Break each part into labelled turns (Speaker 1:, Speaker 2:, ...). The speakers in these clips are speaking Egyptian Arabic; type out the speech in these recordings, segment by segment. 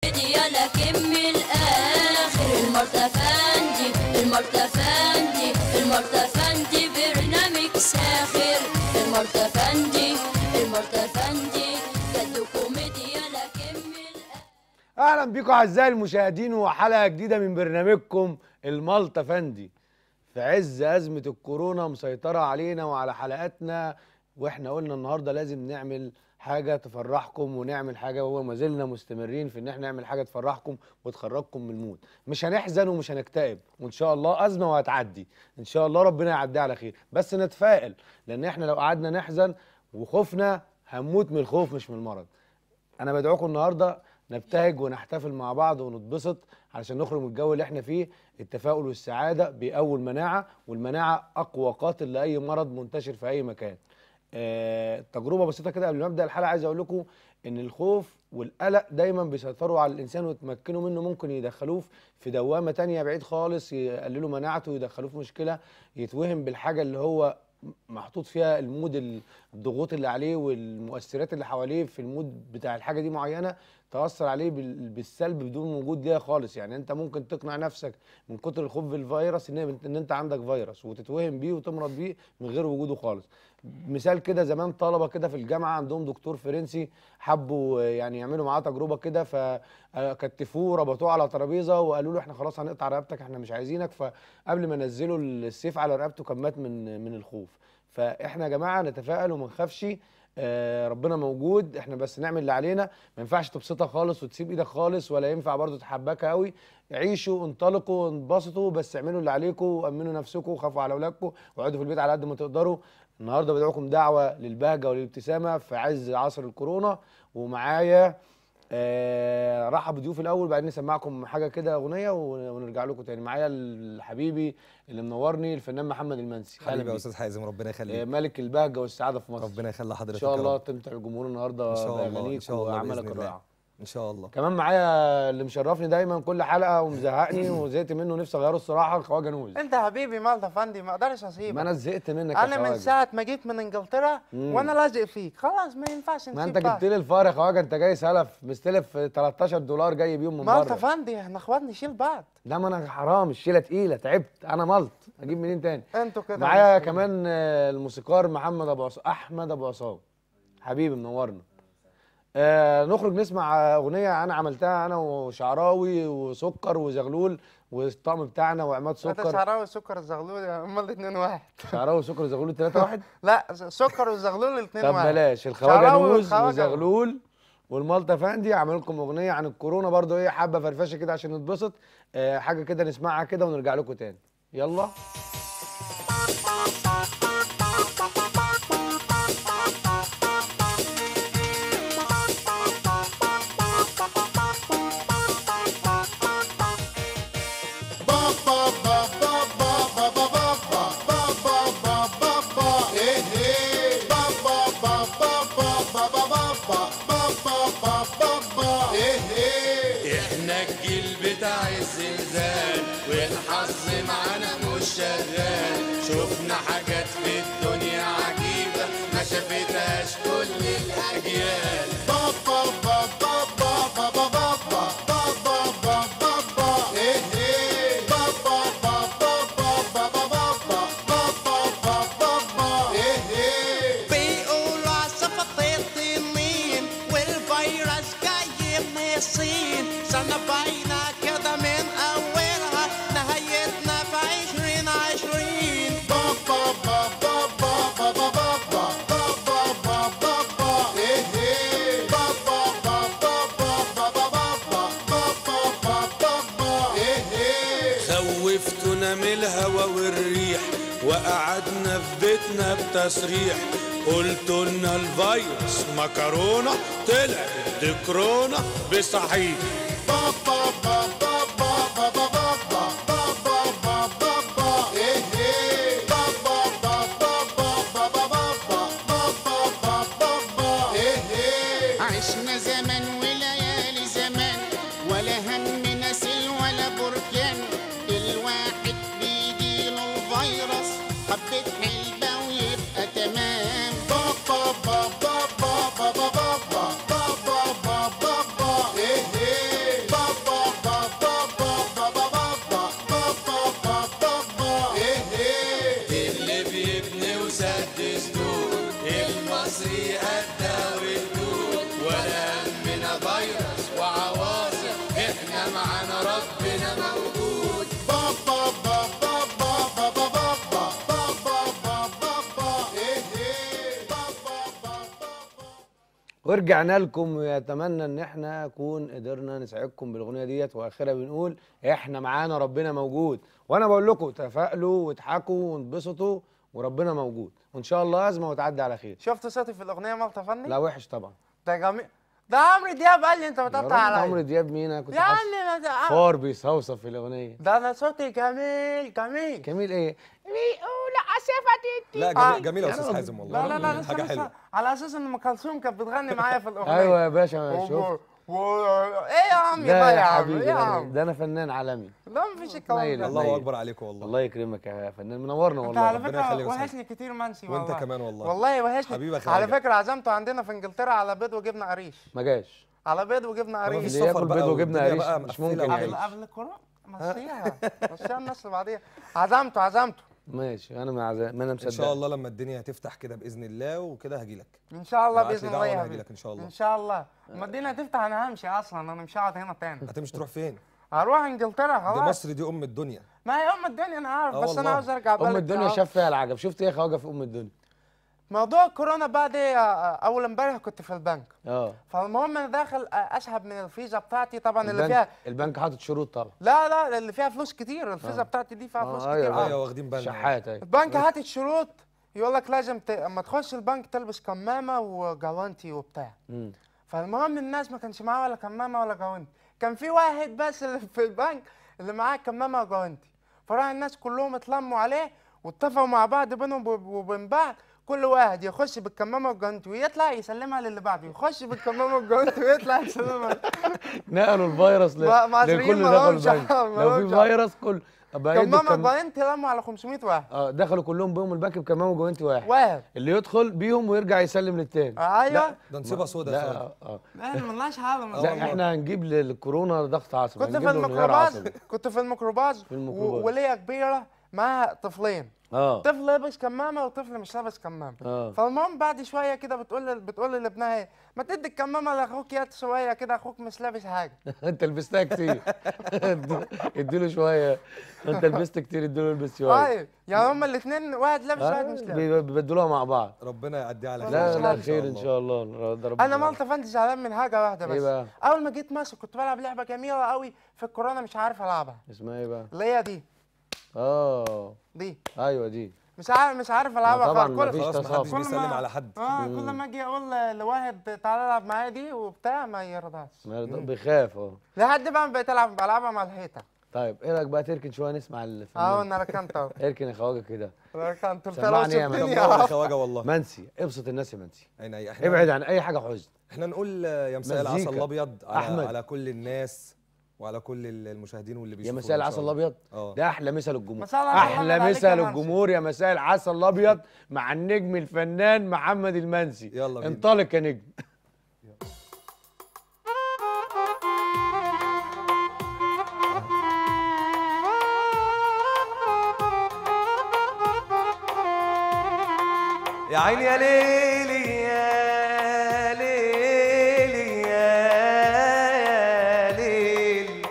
Speaker 1: يا لكن من الاخر المرتفندي المرتفندي المرتفندي برنامج ساخر المرتفندي المرتفندي جد كوميديا لكن من الاخر
Speaker 2: اهلا بيكم اعزائي المشاهدين وحلقه جديده من برنامجكم المالطا فندي في عز ازمه الكورونا مسيطره علينا وعلى حلقاتنا واحنا قلنا النهارده لازم نعمل حاجه تفرحكم ونعمل حاجه وهو ما زلنا مستمرين في ان احنا نعمل حاجه تفرحكم وتخرجكم من المود مش هنحزن ومش هنكتئب وان شاء الله ازمه وهتعدي ان شاء الله ربنا يعديها على خير بس نتفائل لان احنا لو قعدنا نحزن وخوفنا هنموت من الخوف مش من المرض انا بدعوكم النهارده نبتهج ونحتفل مع بعض ونتبسط علشان نخرج من الجو اللي احنا فيه التفاؤل والسعاده بيقوي المناعه والمناعه اقوى قاتل لاي مرض منتشر في اي مكان آه، تجربه بسيطه كده قبل ما ابدا الحلقه عايز اقول لكم ان الخوف والقلق دايما بيسيطروا على الانسان ويتمكنوا منه ممكن يدخلوه في دوامه تانية بعيد خالص يقللوا مناعته ويدخلوه في مشكله يتوهم بالحاجه اللي هو محطوط فيها المود الضغوط اللي عليه والمؤثرات اللي حواليه في المود بتاع الحاجه دي معينه تاثر عليه بال- بالسلب بدون وجود ليها خالص يعني انت ممكن تقنع نفسك من كتر الخوف بالفيروس ان ان انت عندك فيروس وتتوهم بيه وتمرض بيه من غير وجوده خالص مثال كده زمان طلبه كده في الجامعه عندهم دكتور فرنسي حبوا يعني يعملوا معاه تجربه كده فكتفوه ربطوه على ترابيزه وقالوا له احنا خلاص هنقطع رقبتك احنا مش عايزينك فقبل ما نزلوا السيف على رقبته كان مات من من الخوف فاحنا يا جماعه نتفائل وما نخافش آه، ربنا موجود احنا بس نعمل اللي علينا ما ينفعش تبسطها خالص وتسيب ايدك خالص ولا ينفع برضو تحبكها قوي عيشوا انطلقوا انبسطوا بس اعملوا اللي عليكم وامنوا نفسكم وخافوا على اولادكم واقعدوا في البيت على قد ما تقدروا النهارده بدعوكم دعوه للبهجه والابتسامه في عز عصر الكورونا ومعايا آه رحب بضيوف الاول بعدين نسمعكم حاجه كده اغنيه ون- ونرجع لكم تاني معايا الحبيبي اللي منورني الفنان محمد المنسي أهلا
Speaker 3: حبيبي يا
Speaker 2: بيك.
Speaker 3: استاذ حازم ربنا
Speaker 2: آه،
Speaker 3: يخليك
Speaker 2: ملك البهجه والسعاده في مصر
Speaker 3: ربنا يخلي حضرتك
Speaker 2: ان شاء
Speaker 3: يا
Speaker 2: الله
Speaker 3: رب.
Speaker 2: تمتع الجمهور النهارده
Speaker 3: ان شاء الله ان
Speaker 2: باغانيك
Speaker 3: شاء الله
Speaker 2: واعمالك
Speaker 3: باذن الله
Speaker 2: الرائعه
Speaker 3: ان شاء الله
Speaker 2: كمان معايا اللي مشرفني دايما كل حلقه ومزهقني وزهقت منه نفسي اغيره الصراحه الخواجه نوز
Speaker 4: انت حبيبي مالطا فندي ما اقدرش
Speaker 2: ما
Speaker 4: اسيبك
Speaker 2: انا زهقت منك يا
Speaker 4: انا من
Speaker 2: خواجه
Speaker 4: ساعه ما جيت من انجلترا
Speaker 2: مم.
Speaker 4: وانا لازق فيك خلاص ما ينفعش
Speaker 2: ما
Speaker 4: نسيب
Speaker 2: انت جبت لي الفار يا خواجه انت جاي سلف مستلف 13 دولار جاي بيهم من
Speaker 4: مالطا
Speaker 2: بره
Speaker 4: فندي احنا اخوات نشيل بعض
Speaker 2: لا ما انا حرام الشيله تقيله تعبت انا ملط اجيب منين تاني
Speaker 4: انتوا كده
Speaker 2: معايا
Speaker 4: مش-
Speaker 2: كمان آه، الموسيقار محمد ابو عصام احمد ابو عصام حبيبي منورنا آه نخرج نسمع اغنيه انا عملتها انا وشعراوي وسكر وزغلول والطقم بتاعنا وعماد
Speaker 4: انت
Speaker 2: سكر
Speaker 4: شعراوي سكر الزغلول امال الاثنين واحد
Speaker 2: شعراوي وسكر وزغلول 3 واحد
Speaker 4: لا سكر والزغلول الاثنين
Speaker 2: طب
Speaker 4: واحد
Speaker 2: بلاش الخواجه
Speaker 4: شعراوي
Speaker 2: نوز
Speaker 4: والخواجة.
Speaker 2: وزغلول والمالطا فندي عامل لكم اغنيه عن الكورونا برضو ايه حبه فرفشه كده عشان نتبسط آه حاجه كده نسمعها كده ونرجع لكم تاني يلا
Speaker 5: احنا الجيل بتاع الزلزال والحظ معانا مش شغال شفنا حاجات في الدنيا عجيبة ما شافتهاش كل الأجيال بابا بابا بابا بابا بابا بابا بابا ايه ايه بابا بابا بابا بابا بابا بابا ايه ايه
Speaker 6: بيقولوا عصفة التنين والفيروس جاي من الصين سنة باينة كده من أولها نهايتنا في عشرين عشرين
Speaker 5: بابا بابا بابا بابا بابا بابا بابا ايه ايه بابا بابا بابا بابا بابا بابا ايه ايه خوفتنا من الهوا والريح وقعدنا في بيتنا بتسريح قلت لنا الفيروس مكرونه طلع دي كورونا بصحيح بابا بابا بابا بابا بابا بابا بابا ايه ايه بابا بابا بابا بابا بابا بابا ايه ايه
Speaker 6: عشنا زمن وليالي زمان ولا هم نسل ولا بركان الواحد بيجيله الفيروس حبة حلبة ويبقى تمام
Speaker 5: بابا بابا بابا بابا بابا بابا بابا ايه ايه
Speaker 2: ورجعنا لكم ويتمنى ان احنا نكون قدرنا نسعدكم بالاغنيه ديت واخرها بنقول احنا معانا ربنا موجود وانا بقول لكم تفائلوا واضحكوا وانبسطوا وربنا موجود وان شاء الله ازمه وتعدي على خير
Speaker 4: شفت صوتي في الاغنيه مالطه فني
Speaker 2: لا وحش طبعا
Speaker 4: ده جميل ده عمرو دياب قال لي انت
Speaker 2: يا
Speaker 4: بتقطع
Speaker 2: راجل
Speaker 4: عليا
Speaker 2: عمرو دياب مين انا كنت
Speaker 4: يا
Speaker 2: حاسس
Speaker 4: عمي ما ده
Speaker 2: فار بيصوصف في الاغنيه
Speaker 4: ده انا صوتي جميل جميل
Speaker 2: جميل ايه
Speaker 4: بيقول عسفتي
Speaker 5: لا
Speaker 4: آه،
Speaker 5: جميل جميل يا
Speaker 2: يا
Speaker 5: استاذ
Speaker 2: راجل.
Speaker 5: حازم والله
Speaker 4: لا لا لا
Speaker 5: حاجه
Speaker 4: لسه
Speaker 5: حلوه
Speaker 4: لسه على اساس ان ام كلثوم كانت بتغني معايا في الاغنيه
Speaker 2: ايوه يا باشا
Speaker 4: و-
Speaker 2: شوف
Speaker 4: و... ايه يا عم
Speaker 2: لا
Speaker 4: ده
Speaker 2: يا
Speaker 4: يا عم
Speaker 2: حبيبي
Speaker 4: ايه يا
Speaker 2: ده,
Speaker 4: عم
Speaker 2: ده انا فنان عالمي
Speaker 4: لا مفيش الكلام
Speaker 2: نايل.
Speaker 4: ده
Speaker 5: الله
Speaker 2: نايل.
Speaker 5: اكبر عليكم والله
Speaker 2: الله يكرمك يا فنان منورنا
Speaker 4: انت
Speaker 2: والله
Speaker 4: على
Speaker 5: ربنا
Speaker 4: فكره
Speaker 5: يخليك يا أستاذ.
Speaker 4: وحشني كتير منسي
Speaker 5: وانت
Speaker 4: والله
Speaker 5: كمان والله
Speaker 4: والله وحشني
Speaker 5: حبيبي يا
Speaker 4: على
Speaker 5: خواجة.
Speaker 4: فكره عزمته عندنا في انجلترا على بيض وجبنه قريش
Speaker 2: ما جاش
Speaker 4: على بيض وجبنه
Speaker 5: طب
Speaker 4: قريش
Speaker 5: مفيش
Speaker 2: اللي
Speaker 5: سفر
Speaker 2: ياكل
Speaker 5: بقى
Speaker 2: بيض وجبنه
Speaker 5: والدنيا
Speaker 2: قريش
Speaker 5: بقى
Speaker 2: مش
Speaker 5: مقفلة
Speaker 2: ممكن
Speaker 5: وعيش.
Speaker 4: قبل
Speaker 2: يعيش
Speaker 4: قبل الكورونا مشيها مشيها الناس اللي بعديها عزمته عزمته
Speaker 2: ماشي انا مع ما انا مصدق
Speaker 5: ان شاء الله لما الدنيا هتفتح كده باذن الله وكده هاجي لك
Speaker 4: ان شاء الله
Speaker 5: ابعت لي
Speaker 4: باذن
Speaker 5: دعوة
Speaker 4: الله يا
Speaker 5: وأنا
Speaker 4: حبيبي
Speaker 5: هجيلك إن شاء الله.
Speaker 4: ان شاء الله اما الدنيا تفتح انا همشي اصلا انا مش هقعد هنا تاني
Speaker 5: هتمشي تروح فين
Speaker 4: هروح انجلترا
Speaker 5: دي
Speaker 4: خلاص
Speaker 5: مصر دي ام الدنيا
Speaker 4: ما هي ام الدنيا انا عارف
Speaker 5: آه
Speaker 4: بس انا
Speaker 5: والله.
Speaker 4: عاوز ارجع بلدي
Speaker 2: ام الدنيا
Speaker 4: عاوز-
Speaker 2: شاف فيها العجب شفت ايه يا خواجه في ام الدنيا
Speaker 4: موضوع الكورونا بعد إيه، آه، اول امبارح كنت في البنك
Speaker 2: اه
Speaker 4: فالمهم انا داخل آه، اسحب من الفيزا بتاعتي طبعا اللي
Speaker 2: البنك
Speaker 4: فيها
Speaker 2: البنك حاطط شروط طبعا
Speaker 4: لا لا اللي فيها فلوس كتير الفيزا
Speaker 2: آه.
Speaker 4: بتاعتي دي فيها
Speaker 2: آه،
Speaker 4: فلوس
Speaker 2: أيوة،
Speaker 4: كتير
Speaker 2: أيوة.
Speaker 4: آه.
Speaker 5: ايوه واخدين بالنا
Speaker 2: شحات اهي
Speaker 4: البنك هاتت شروط يقول لك لازم ت... اما تخش البنك تلبس كمامه وجوانتي وبتاع
Speaker 2: مم.
Speaker 4: فالمهم الناس ما كانش معاه ولا كمامه ولا جوانتي كان في واحد بس اللي في البنك اللي معاه كمامه وجوانتي فراح الناس كلهم اتلموا عليه واتفقوا مع بعض بينهم وب- وبين بعض كل واحد يخش بالكمامه والجوانتي ويطلع يسلمها للي بعده يخش بالكمامه والجوانتي ويطلع يسلمها
Speaker 2: نقلوا الفيروس ل...
Speaker 4: ما- مصريين
Speaker 2: لكل
Speaker 4: ما
Speaker 2: دخل
Speaker 4: لهمش
Speaker 2: البنك
Speaker 4: حق، ما
Speaker 2: لو في
Speaker 4: لهمش حق.
Speaker 2: فيروس كل بقى يدوا
Speaker 4: كمامه
Speaker 2: الكم...
Speaker 4: وجوانتي لموا على 500 واحد
Speaker 2: اه دخلوا كلهم بيهم البنك بكمامه وجوانتي واحد
Speaker 4: واحد
Speaker 2: اللي يدخل بيهم ويرجع يسلم للتاني
Speaker 4: ايوه
Speaker 5: ده نصيبه سودا
Speaker 2: لا
Speaker 5: يا
Speaker 2: اه, آه.
Speaker 4: لا ملناش حاجه
Speaker 5: آه
Speaker 2: لا
Speaker 5: والله.
Speaker 2: احنا هنجيب للكورونا ضغط عصبي
Speaker 4: كنت
Speaker 2: هنجيب
Speaker 4: في
Speaker 2: له انهيار
Speaker 4: الميكروباص
Speaker 2: عصبي.
Speaker 4: كنت في الميكروباص
Speaker 2: في الميكروباص.
Speaker 4: و- وليا كبيره معاها طفلين
Speaker 2: اه
Speaker 4: طفل لابس كمامه وطفل مش لابس كمامه
Speaker 2: اه
Speaker 4: فالمهم بعد شويه كده بتقول بتقول لابنها ايه ما تدي الكمامه لاخوك يا شويه كده اخوك مش لابس حاجه
Speaker 2: انت لبستها كتير اديله شويه انت لبست كتير اديله البس شويه
Speaker 4: طيب يعني هما الاثنين واحد لابس واحد
Speaker 2: آه
Speaker 4: مش لابس
Speaker 2: بي- بيبدلوها مع بعض
Speaker 5: ربنا يعديها على خير
Speaker 2: لا
Speaker 4: شاء
Speaker 2: لا
Speaker 4: الله.
Speaker 2: خير ان شاء الله ده ربنا
Speaker 4: انا مالطا فانت زعلان من حاجه واحده
Speaker 2: ايه
Speaker 4: بس
Speaker 2: بقى
Speaker 4: اول ما جيت مصر كنت بلعب لعبه جميله قوي في الكورونا مش عارف العبها
Speaker 2: اسمها ايه بقى
Speaker 4: اللي هي دي
Speaker 2: اه
Speaker 4: دي
Speaker 2: ايوه دي
Speaker 4: مش عارف مش عارف العبها
Speaker 2: طبعاً
Speaker 4: فكل-
Speaker 2: مفيش
Speaker 5: خلاص ما
Speaker 2: تصافي.
Speaker 5: حدش
Speaker 4: كل
Speaker 5: بيسلم
Speaker 4: ما-
Speaker 5: على حد
Speaker 4: اه كل
Speaker 2: مم.
Speaker 4: ما اجي اقول ل- لواحد تعالى العب معايا دي وبتاع ما يرضاش
Speaker 2: ما يرضى- بيخاف اه
Speaker 4: لحد بقى ما بقيت العب بلعبها مع الحيطه
Speaker 2: طيب ايه رايك بقى تركن شويه نسمع
Speaker 4: اه
Speaker 2: الفنان
Speaker 4: انا ركنت اهو
Speaker 2: اركن يا خواجه كده
Speaker 4: ركنت قلت له
Speaker 2: سمعني يا
Speaker 5: طب
Speaker 4: شفتني
Speaker 5: نور يا
Speaker 4: اه
Speaker 5: خواجه والله
Speaker 2: منسي ابسط الناس يا منسي
Speaker 5: عين أي احنا
Speaker 2: ابعد عن اي حاجه حزن
Speaker 5: احنا نقول آه، يا مساء العسل
Speaker 2: مزيكا.
Speaker 5: الابيض على,
Speaker 2: أحمد.
Speaker 5: على كل الناس وعلى كل المشاهدين واللي
Speaker 2: يا
Speaker 5: بيشوفونا
Speaker 2: مساء
Speaker 5: إن شاء
Speaker 2: العسل
Speaker 5: الله.
Speaker 2: الابيض
Speaker 5: اه
Speaker 2: ده احلى مثل الجمهور
Speaker 4: مساء العسل
Speaker 2: احلى
Speaker 4: الأبيض عليك
Speaker 2: مثل
Speaker 4: يا منسي.
Speaker 2: الجمهور يا مساء العسل الابيض مع النجم الفنان محمد المنسي
Speaker 5: يلا بينا.
Speaker 2: انطلق يا نجم
Speaker 3: يا عيني يا ليلي يا ليلي يا يا ليلي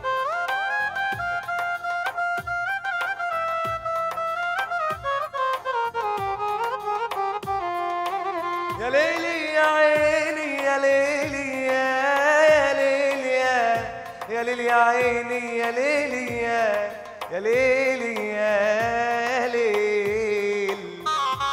Speaker 3: يا ليلي يا عيني يا ليلي يا يا ليلي يا يا ليلي يا عيني يا ليلي يا يا ليلي يا ليل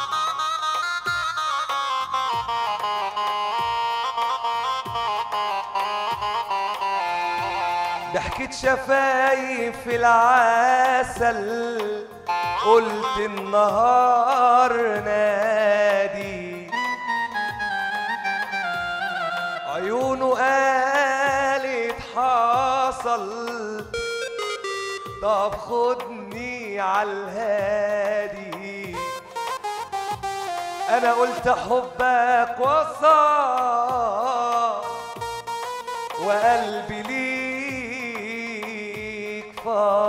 Speaker 3: ضحكة شفايف في العسل قلت النهار نادي عيونه قالت حصل طب خدني عالهادي انا قلت حبك وصل وقلبي ليك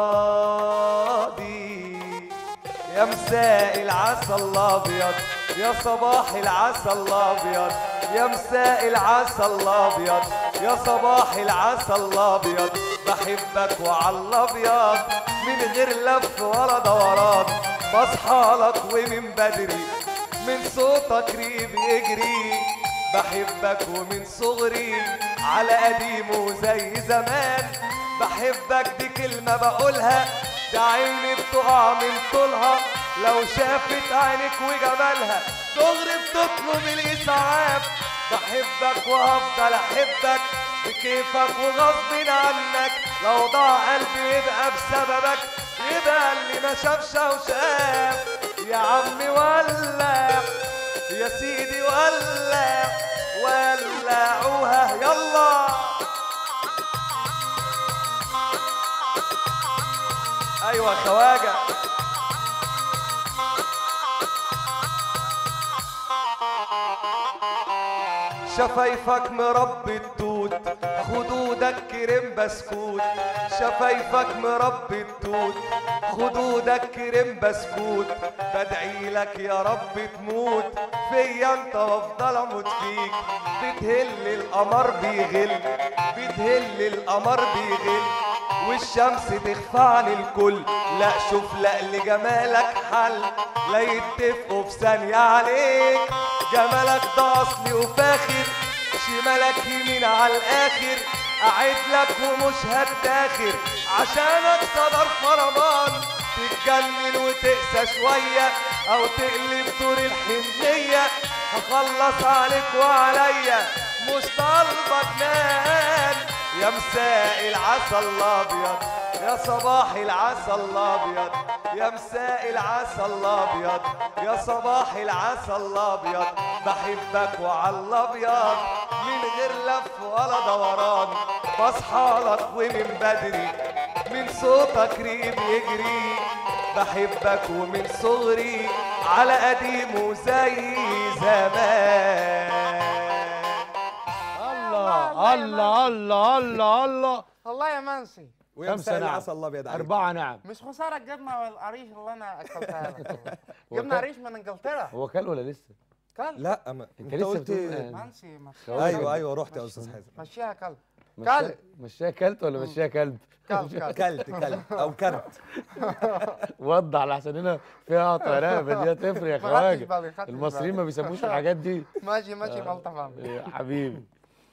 Speaker 3: فاضي يا مساء العسل الابيض يا صباح العسل الابيض يا مساء العسل الابيض يا صباح العسل الابيض بحبك وعلى الابيض من غير لف ولا دوران بصحى لك ومن بدري من صوتك ريب يجري بحبك ومن صغري على قديمه زي زمان بحبك دي كلمة بقولها ده عيني بتقع من طولها لو شافت عينك وجمالها دغري بتطلب الإسعاف بحبك وهفضل أحبك بكيفك وغصب عنك لو ضاع قلبي يبقى بسببك يبقى اللي ما شافش وشاف يا عمي ولع يا سيدي ولع ولعوها يلا ايوه خواجه شفايفك مربي التوت خدودك كريم بسكوت شفايفك مربي التوت خدودك كريم بسكوت بدعي لك يا رب تموت فيا انت وافضل اموت فيك بتهل القمر بيغل بتهل القمر بيغل والشمس تخفى عن الكل لا شوف لا لجمالك حل لا يتفقوا في ثانية عليك جمالك ده اصلي وفاخر شمالك يمين على الاخر اعيد لك ومش هتاخر عشانك صدر فرمان تتجنن وتقسى شوية او تقلب دور الحنية هخلص عليك وعليا مش طالبك نان يا مساء العسل الابيض يا صباح العسل الابيض يا مساء العسل الابيض يا صباح العسل الابيض بحبك وعلى الابيض من غير لف ولا دوران بصحى لك ومن بدري من صوتك ريق بيجري بحبك ومن صغري على قديمه زي زمان
Speaker 2: الله الله الله الله الله
Speaker 4: الله يا منسي
Speaker 5: ويا
Speaker 2: خمسة
Speaker 5: مساء
Speaker 2: نعم.
Speaker 5: العسل الابيض عليك.
Speaker 2: أربعة نعم
Speaker 4: مش خساره الجبنه والقريش اللي انا اكلتها لك والله.
Speaker 2: هو
Speaker 4: جبنه
Speaker 2: كان-
Speaker 4: قريش من انجلترا
Speaker 2: هو كل ولا لسه؟
Speaker 4: كل
Speaker 5: لا ما
Speaker 2: أنت لسه
Speaker 5: قلت
Speaker 2: بتقول-
Speaker 4: منسي مشيها
Speaker 5: ايوه ايوه رحت يا استاذ حازم
Speaker 4: مشيها كلب
Speaker 2: مشيها-
Speaker 4: كلب
Speaker 2: مشيها كلت ولا مشيها كلب؟
Speaker 4: كلب كلب
Speaker 5: كلت كلت او كرت
Speaker 2: وضح لحسن هنا فيها قطع رقبه دي هتفرق يا
Speaker 4: ما خدتش
Speaker 2: خواجه
Speaker 4: بالي، خدتش
Speaker 2: المصريين
Speaker 4: بالي.
Speaker 2: ما بيسموش الحاجات دي
Speaker 4: ماشي ماشي غلطه فاهم
Speaker 2: يا حبيبي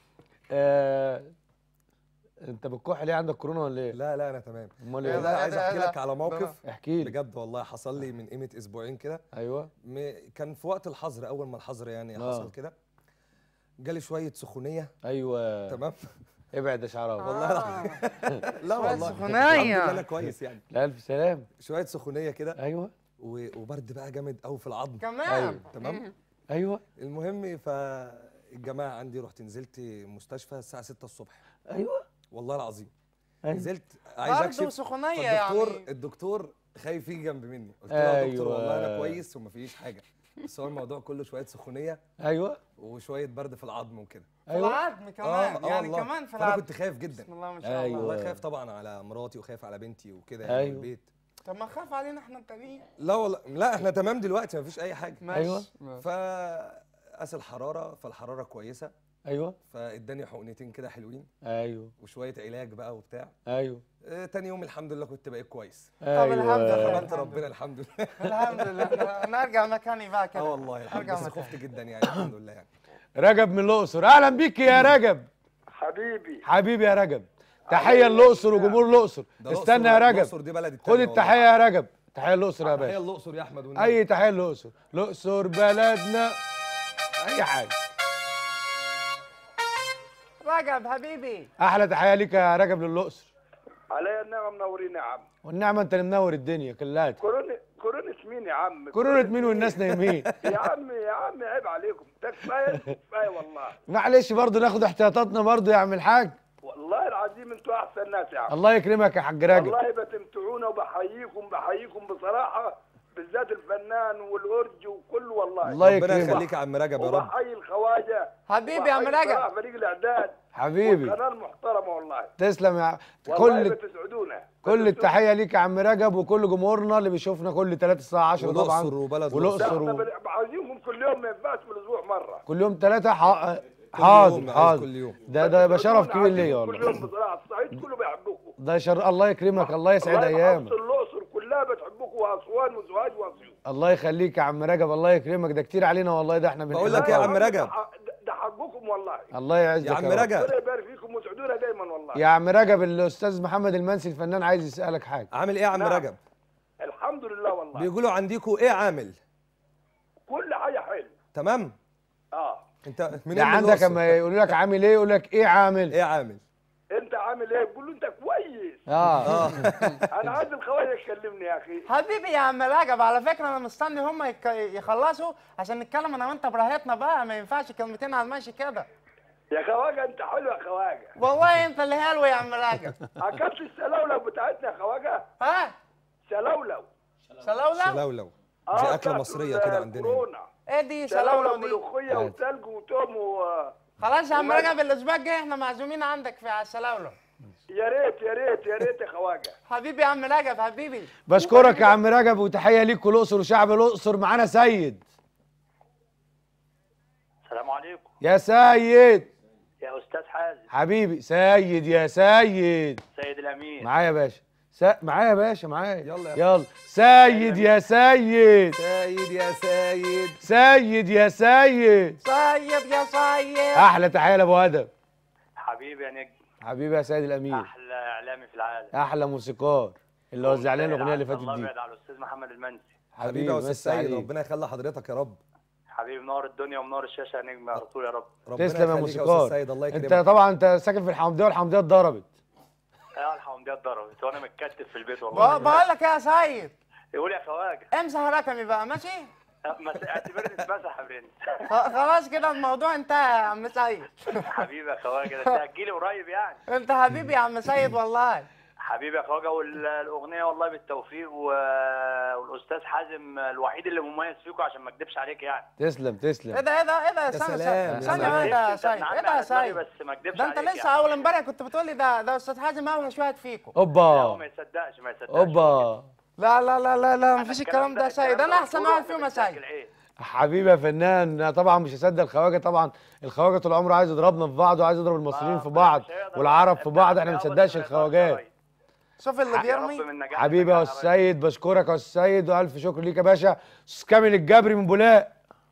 Speaker 2: آه، انت بتكح ليه عندك كورونا ولا ايه؟
Speaker 5: لا لا انا تمام
Speaker 2: امال
Speaker 4: إيه
Speaker 5: والله
Speaker 2: ايه؟
Speaker 4: ده؟
Speaker 5: عايز احكي
Speaker 4: ده-
Speaker 5: لك على موقف
Speaker 2: احكي لي
Speaker 5: بجد والله حصل لي من قيمه اسبوعين كده
Speaker 2: ايوه
Speaker 5: م- كان في وقت الحظر اول ما الحظر يعني
Speaker 2: آه.
Speaker 5: حصل كده جالي شويه سخونيه
Speaker 2: ايوه
Speaker 5: تمام
Speaker 2: ابعد يا شعراوي
Speaker 5: والله العظيم لا
Speaker 4: شوية
Speaker 5: والله
Speaker 4: سخونية.
Speaker 5: الحمد لله انا كويس يعني
Speaker 2: لا الف سلام
Speaker 5: شويه سخونيه كده
Speaker 2: ايوه
Speaker 5: و- وبرد بقى جامد قوي في العظم
Speaker 4: كمان
Speaker 2: أيوة.
Speaker 5: تمام
Speaker 2: ايوه
Speaker 5: المهم فالجماعه عندي رحت نزلت مستشفى الساعه 6 الصبح
Speaker 2: ايوه
Speaker 5: والله العظيم
Speaker 2: ايوه
Speaker 5: نزلت عايز
Speaker 4: برضه
Speaker 5: اكشف
Speaker 4: سخونيه
Speaker 5: فالدكتور
Speaker 4: يعني
Speaker 5: الدكتور خايف يجي جنب مني قلت له يا دكتور
Speaker 2: أيوة.
Speaker 5: والله انا كويس وما فيش حاجه بس هو الموضوع كله شويه سخونيه
Speaker 2: ايوه
Speaker 5: وشويه برد في العظم وكده
Speaker 4: في
Speaker 2: ايوه
Speaker 4: العظم كمان يعني
Speaker 5: والله.
Speaker 4: كمان في
Speaker 5: فانا
Speaker 4: العظم
Speaker 5: كنت خايف جدا
Speaker 4: بسم الله ما شاء الله
Speaker 2: أيوة.
Speaker 5: والله خايف طبعا على مراتي وخايف على بنتي وكده يعني
Speaker 2: أيوة.
Speaker 5: البيت
Speaker 4: طب ما خاف علينا احنا التانيين
Speaker 5: لا والله لا احنا تمام دلوقتي ما فيش اي حاجه
Speaker 4: ماشي
Speaker 2: أيوة.
Speaker 5: فقاس الحراره فالحراره كويسه
Speaker 2: ايوه
Speaker 5: فاداني حقنتين كده حلوين
Speaker 2: ايوه
Speaker 5: وشويه علاج بقى وبتاع
Speaker 2: ايوه
Speaker 5: آه، تاني يوم الحمد لله كنت بقيت كويس
Speaker 4: الحمد لله.
Speaker 5: حمدت ربنا الحمد لله
Speaker 4: الحمد لله انا ارجع مكاني بقى كده
Speaker 5: اه والله الحمد
Speaker 4: ارجع
Speaker 5: بس
Speaker 4: مكاني
Speaker 5: خفت جدا يعني الحمد لله يعني
Speaker 2: رجب من الاقصر اهلا بيك يا رجب
Speaker 7: حبيبي
Speaker 2: حبيبي يا رجب تحيه للاقصر وجمهور الاقصر
Speaker 5: ده الأقصر-
Speaker 2: استنى يا رجب
Speaker 5: الاقصر دي بلدي
Speaker 2: خد التحيه يا رجب تحيه للاقصر يا
Speaker 5: تحيه
Speaker 2: باشا
Speaker 5: الاقصر يا احمد والنبي.
Speaker 2: اي تحيه للاقصر الاقصر بلدنا اي حاجه
Speaker 4: رجب حبيبي
Speaker 2: احلى تحيه ليك يا رجب للاقصر
Speaker 7: عليا النعمة منورين يا عم
Speaker 2: والنعمه انت اللي منور الدنيا كلها
Speaker 7: كورونا كورونا مين يا عم
Speaker 2: كورونا مين والناس نايمين
Speaker 7: يا عم يا عم عيب عليكم ده كفايه كفايه والله
Speaker 2: معلش برضه ناخد احتياطاتنا برضه يا عم الحاج
Speaker 7: والله العظيم انتوا احسن ناس يا عم
Speaker 2: الله يكرمك يا حاج رجب
Speaker 7: والله بتمتعونا وبحييكم بحييكم بصراحه بالذات الفنان والأرج وكله والله
Speaker 2: الله
Speaker 5: ربنا
Speaker 2: يكرمك
Speaker 5: يخليك يا عم رجب يا رب
Speaker 7: وبحيي الخواجه
Speaker 4: حبيبي يا عم
Speaker 7: وبحيي
Speaker 4: رجب
Speaker 7: صراحة فريق الاعداد
Speaker 2: حبيبي
Speaker 7: والقناه المحترمه والله
Speaker 2: تسلم يا عم
Speaker 7: والله
Speaker 2: كل
Speaker 7: بتسعدونا
Speaker 2: كل
Speaker 7: بتسعدونا.
Speaker 2: التحيه ليك يا عم رجب وكل جمهورنا اللي بيشوفنا كل 3 الساعه 10 طبعا
Speaker 5: والاقصر وبلد
Speaker 7: ده
Speaker 2: والأقصر
Speaker 7: احنا
Speaker 2: و-
Speaker 7: بن- عايزينكم كل يوم ما ينفعش في الاسبوع مره
Speaker 2: كل يوم ثلاثة ح...
Speaker 5: كل
Speaker 2: حاضر
Speaker 5: يوم، عايز
Speaker 2: حاضر
Speaker 5: كل يوم.
Speaker 2: ده ده يبقى شرف كبير
Speaker 7: عايزين
Speaker 2: ليا
Speaker 7: كل
Speaker 2: والله
Speaker 7: يوم بصراحه الصعيد كله بيحبكم
Speaker 2: ده شر الله يكرمك الله يسعد
Speaker 7: والله
Speaker 2: ايامك
Speaker 7: محافظة الاقصر كلها بتحبكم واسوان وسوهاج واسيوط
Speaker 2: الله يخليك يا عم رجب الله يكرمك ده كتير علينا والله ده احنا
Speaker 5: بقول
Speaker 2: بنحبك
Speaker 5: لك إيه يا
Speaker 2: أوي.
Speaker 5: عم رجب؟
Speaker 7: ده- ده حق
Speaker 2: الله يعزك
Speaker 5: يا عم
Speaker 2: رب.
Speaker 5: رجب
Speaker 7: ربنا يبارك فيكم وتسعدونا دايما والله
Speaker 2: يا عم رجب الاستاذ محمد المنسي الفنان عايز يسالك حاجه
Speaker 5: عامل ايه يا عم
Speaker 7: نعم.
Speaker 5: رجب
Speaker 7: الحمد لله والله
Speaker 5: بيقولوا عندكم ايه عامل
Speaker 7: كل حاجه حلو
Speaker 5: تمام
Speaker 7: اه
Speaker 5: انت من
Speaker 2: ده عندك اما يقولوا لك عامل ايه يقول لك ايه عامل
Speaker 5: ايه عامل
Speaker 7: انت عامل ايه بقول له انت كويس
Speaker 2: اه
Speaker 7: انا عايز الخواجه يكلمني يا اخي
Speaker 4: حبيبي يا عم رجب على فكره انا مستني هم يك- يخلصوا عشان نتكلم انا وانت براحتنا بقى ما ينفعش كلمتين على الماشي كده
Speaker 7: يا خواجه انت حلو يا خواجه
Speaker 4: والله انت اللي حلو يا عم رجب
Speaker 7: اكلت السلولو بتاعتنا يا خواجه
Speaker 4: ها
Speaker 7: سلولو
Speaker 4: سلولة
Speaker 5: شلولو دي
Speaker 7: آه،
Speaker 5: اكله
Speaker 7: بتاعت
Speaker 5: مصريه كده عندنا هنا.
Speaker 7: الكورونا.
Speaker 4: ايه دي
Speaker 7: سلولو
Speaker 4: سلولة دي
Speaker 7: ملوخيه وثلج وتوم و
Speaker 4: خلاص يا عم
Speaker 7: ومال-
Speaker 4: رجب الاسبوع الجاي احنا معزومين عندك في على السلولة
Speaker 7: يا ريت يا ريت يا ريت يا خواجه
Speaker 4: حبيبي يا عم رجب حبيبي
Speaker 2: بشكرك يا عم رجب وتحيه ليك الاقصر وشعب الاقصر معانا سيد
Speaker 8: السلام عليكم
Speaker 2: يا سيد
Speaker 8: يا استاذ حازم
Speaker 2: حبيبي سيد يا سيد
Speaker 8: سيد الامين
Speaker 2: معايا يا باشا س... معايا يا باشا معايا
Speaker 5: يلا يا
Speaker 2: يلا سيد يا سيد
Speaker 5: سيد يا سيد
Speaker 2: سيد يا سيد
Speaker 4: صيب يا صيب
Speaker 2: احلى تحيه لابو ادم
Speaker 8: حبيبي يا نجم
Speaker 2: حبيبي يا سيد الامين
Speaker 8: احلى اعلامي في العالم
Speaker 2: احلى موسيقار اللي وزع لنا الاغنيه اللي فاتت
Speaker 8: الله
Speaker 2: دي
Speaker 8: يبعد على الاستاذ محمد المنسي
Speaker 5: حبيبي يا استاذ
Speaker 2: بس
Speaker 5: سيد
Speaker 2: عليك.
Speaker 5: ربنا يخلي حضرتك يا رب
Speaker 8: حبيبي منور الدنيا ومنور الشاشه يا نجم يا رسول يا رب
Speaker 5: ربنا
Speaker 2: تسلم يا
Speaker 5: يخليك
Speaker 2: موسيقار
Speaker 5: استاذ سيد الله
Speaker 2: انت
Speaker 5: يكرمك
Speaker 2: طبعا انت ساكن في الحمديه والحمديه اتضربت
Speaker 8: يا الحمديات ضربت وانا متكتف في البيت
Speaker 4: بقول
Speaker 8: والله
Speaker 4: بقول لك يا سيد
Speaker 8: يقول يا خواجه
Speaker 4: امسح رقمي بقى ماشي
Speaker 8: مس- اعتبرني اتمسح يا برنس
Speaker 4: خ- خلاص كده الموضوع انتهى يا عم سيد
Speaker 8: حبيبي يا خواجه ده انت هتجيلي قريب يعني
Speaker 4: انت حبيبي يا عم سيد والله
Speaker 8: حبيبي يا خواجه والاغنيه والله بالتوفيق و... والاستاذ حازم الوحيد اللي مميز فيكم عشان ما اكدبش عليك يعني
Speaker 2: تسلم
Speaker 4: ايه
Speaker 2: تسلم
Speaker 4: ده ايه ده ايه ده استنى
Speaker 5: سلام،
Speaker 4: ثانية
Speaker 5: يا
Speaker 4: ثانية واحدة يا
Speaker 8: انت
Speaker 4: سيد
Speaker 8: بتنعم
Speaker 4: ايه ده يا
Speaker 8: على دماغي
Speaker 4: سيد
Speaker 8: بس ما اكدبش
Speaker 4: ده انت
Speaker 8: عليك
Speaker 4: لسه
Speaker 8: يعني.
Speaker 4: اول امبارح كنت بتقول لي ده ده استاذ حازم اوحش واحد فيكم
Speaker 8: لا هو ما
Speaker 2: اوبا
Speaker 8: يصدقش ما يصدقش
Speaker 2: اوبا
Speaker 4: لا لا لا لا لا
Speaker 8: أنا
Speaker 4: مفيش
Speaker 8: الكلام
Speaker 4: الكلام ده يا
Speaker 8: الكلام
Speaker 4: سيد
Speaker 8: ده
Speaker 4: انا احسن
Speaker 8: بقوله
Speaker 4: واحد
Speaker 8: وإحنا
Speaker 4: فيهم يا
Speaker 8: بنسجل
Speaker 4: سيد
Speaker 8: عيد.
Speaker 2: حبيبي يا فنان أنا طبعا مش هصدق الخواجه طبعا الخواجه طول عمره عايز يضربنا في بعض وعايز يضرب المصريين
Speaker 8: آه،
Speaker 2: في
Speaker 8: لا،
Speaker 2: بعض
Speaker 8: مش هيقدر.
Speaker 2: والعرب في بعض احنا ما
Speaker 8: ابن
Speaker 2: بنصدقش
Speaker 8: عمي
Speaker 2: الخواجات
Speaker 8: أبدا
Speaker 4: شوف اللي
Speaker 8: يا رب
Speaker 4: بيرمي
Speaker 8: من نجاح
Speaker 2: حبيبي يا
Speaker 8: لنجاح
Speaker 2: استاذ سيد بشكرك يا استاذ سيد والف شكر ليك يا باشا استاذ كامل الجبري من بولاق